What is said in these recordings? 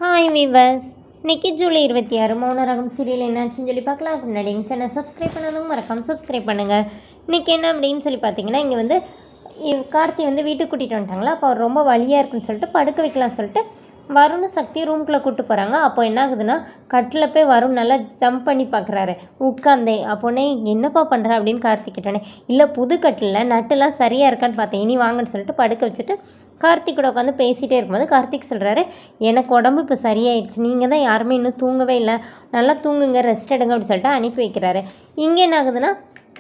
hi viewers இன்னைக்கு ஜூலை இருபத்தி ஆறு மௌன ரகம் சீரியல் என்னாச்சுன்னு சொல்லி பார்க்கலாம் அதுக்கு முன்னாடி எங்கள் சேனல் சப்ஸ்கிரைப் பண்ணாதவங்க மறக்காம சப்ஸ்கிரைப் பண்ணுங்கள் இன்றைக்கி என்ன அப்படின்னு சொல்லி பார்த்தீங்கன்னா இங்கே வந்து இவ் கார்த்தி வந்து வீட்டுக்கு கூட்டிகிட்டு வந்துட்டாங்களா அப்போ அவர் ரொம்ப வலியாக இருக்குன்னு சொல்லிட்டு படுக்க வைக்கலாம் சொல்லிட்டு வருண் சக்தி ரூம்குள்ளே கூப்பிட்டு போகிறாங்க அப்போ என்ன ஆகுதுன்னா கட்டில் போய் வருண் நல்லா ஜம்ப் பண்ணி பார்க்குறாரு உட்காந்தே அப்போனே என்னப்பா பண்ணுற அப்படின்னு கார்த்திக் கேட்டோன்னே இல்லை புது கட்டில் நட்டுலாம் சரியாக இருக்கான்னு பார்த்தேன் இனி வாங்கன்னு சொல்லிட்டு படுக்க வச்சுட்டு கார்த்திக் கூட உட்காந்து பேசிகிட்டே இருக்கும்போது கார்த்திக் சொல்கிறாரு எனக்கு உடம்பு இப்போ சரியாயிடுச்சு நீங்கள் தான் யாருமே இன்னும் தூங்கவே இல்லை நல்லா தூங்குங்க ரெஸ்ட் எடுங்க அப்படின்னு சொல்லிட்டு அனுப்பி வைக்கிறாரு இங்கே என்ன ஆகுதுன்னா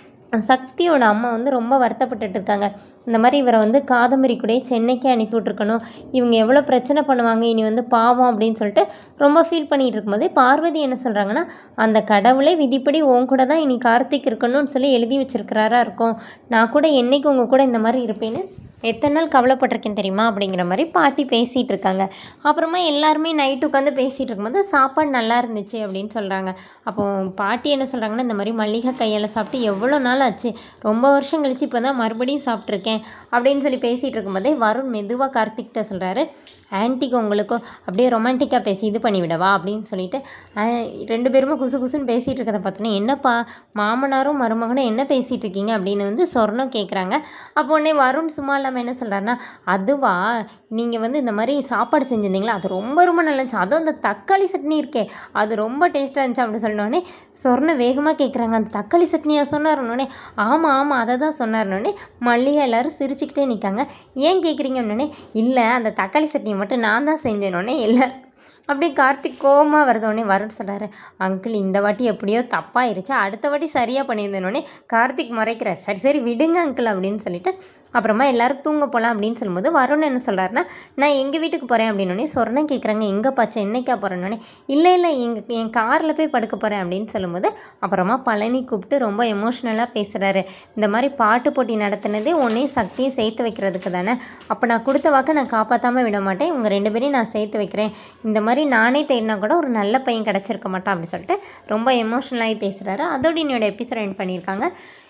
சக்தியோட அம்மா வந்து ரொம்ப வருத்தப்பட்டுட்டு இருக்காங்க இந்த மாதிரி இவரை வந்து காதம்பரி கூட சென்னைக்கு அனுப்பி விட்ருக்கணும் இவங்க எவ்வளோ பிரச்சனை பண்ணுவாங்க இனி வந்து பாவம் அப்படின்னு சொல்லிட்டு ரொம்ப ஃபீல் பண்ணிகிட்டு இருக்கும்போதே பார்வதி என்ன சொல்கிறாங்கன்னா அந்த கடவுளே விதிப்படி உன் கூட தான் இனி கார்த்திக் இருக்கணும்னு சொல்லி எழுதி வச்சிருக்கிறாரா இருக்கும் நான் கூட என்னைக்கு உங்கள் கூட இந்த மாதிரி இருப்பேன்னு எத்தனை நாள் கவலைப்பட்டிருக்கேன் தெரியுமா அப்படிங்கிற மாதிரி பாட்டி பேசிகிட்டு இருக்காங்க அப்புறமா எல்லாருமே நைட்டு உட்காந்து பேசிகிட்டு இருக்கும்போது சாப்பாடு நல்லா இருந்துச்சு அப்படின்னு சொல்கிறாங்க அப்போ பாட்டி என்ன சொல்கிறாங்கன்னா இந்த மாதிரி மல்லிகை கையால் சாப்பிட்டு எவ்வளோ நாள் ஆச்சு ரொம்ப வருஷம் கழிச்சு இப்போ தான் மறுபடியும் சாப்பிட்ருக்கேன் அப்படின்னு சொல்லி பேசிகிட்டு இருக்கும்போதே வருண் மெதுவாக கார்த்திக்கிட்ட சொல்கிறாரு ஆன்ட்டிக்கு உங்களுக்கும் அப்படியே ரொமான்டிக்காக பேசி இது பண்ணி விடவா அப்படின்னு சொல்லிட்டு ஆ- ரெண்டு பேருமே குசு குசுன்னு பேசிகிட்டு இருக்கதை பார்த்தோன்னே என்னப்பா மாமனாரும் மருமகனும் என்ன பேசிகிட்டு இருக்கீங்க அப்படின்னு வந்து சொர்ணம் கேட்குறாங்க அப்போ உடனே வருண் சும்மா இல்லாமல் என்ன சொல்கிறாருன்னா அதுவா நீங்கள் வந்து இந்த மாதிரி சாப்பாடு செஞ்சுருந்தீங்களா அது ரொம்ப ரொம்ப நல்லா இருந்துச்சு அதுவும் அந்த தக்காளி சட்னி இருக்கே அது ரொம்ப டேஸ்ட்டாக இருந்துச்சு அப்படின்னு சொன்னோடனே சொர்ண வேகமாக கேட்குறாங்க அந்த தக்காளி சட்னியாக சொன்னார்னோடனே ஆமாம் ஆமாம் அதை தான் சொன்னார்னோடனே மல்லிகை எல்லாரும் சிரிச்சுக்கிட்டே நிற்காங்க ஏன் கேட்குறீங்க அப்படின்னே இல்லை அந்த தக்காளி சட்னி மட்டும் நான் தான் செஞ்சேனோடனே எல்லாரும் அப்படியே கார்த்திக் கோவமாக வருதோடனே வரும்னு சொல்கிறாரு அங்கிள் இந்த வாட்டி எப்படியோ தப்பாயிருச்சு அடுத்த வாட்டி சரியாக பண்ணியிருந்தேனோடனே கார்த்திக் முறைக்கிறார் சரி சரி விடுங்க அங்கிள் அப்படின்னு சொல்லிட்டு அப்புறமா எல்லாரும் தூங்க போகலாம் அப்படின்னு சொல்லும்போது வருண் என்ன சொல்கிறாருன்னா நான் எங்கள் வீட்டுக்கு போகிறேன் அப்படின்னோடனே சொர்ணம் கேட்குறாங்க எங்கேப்பா சென்னைக்கா போகிறேன்னொடனே இல்லை இல்லை எங்கள் என் காரில் போய் படுக்க போகிறேன் அப்படின்னு சொல்லும்போது அப்புறமா பழனி கூப்பிட்டு ரொம்ப எமோஷ்னலாக பேசுகிறாரு இந்த மாதிரி பாட்டு போட்டி நடத்தினதே உன்னையும் சக்தியும் சேர்த்து வைக்கிறதுக்கு தானே அப்போ நான் கொடுத்த வாக்கை நான் காப்பாற்றாமல் விட மாட்டேன் உங்கள் ரெண்டு பேரையும் நான் சேர்த்து வைக்கிறேன் இந்த மாதிரி நானே தேடினா கூட ஒரு நல்ல பையன் கிடச்சிருக்க மாட்டான் அப்படின்னு சொல்லிட்டு ரொம்ப எமோஷ்னலாகி பேசுகிறாரு அதோட என்னோட எபிசோட் எண்ட் பண்ணியிருக்காங்க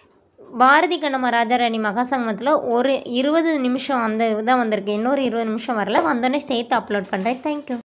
பாரதி கண்ணம்மா ராஜாராணி மகாசங்கமத்தில் ஒரு இருபது நிமிஷம் அந்த இதான் வந்திருக்கு இன்னொரு இருபது நிமிஷம் வரல வந்தோடனே சேர்த்து அப்லோட் பண்ணுறேன் தேங்க்யூ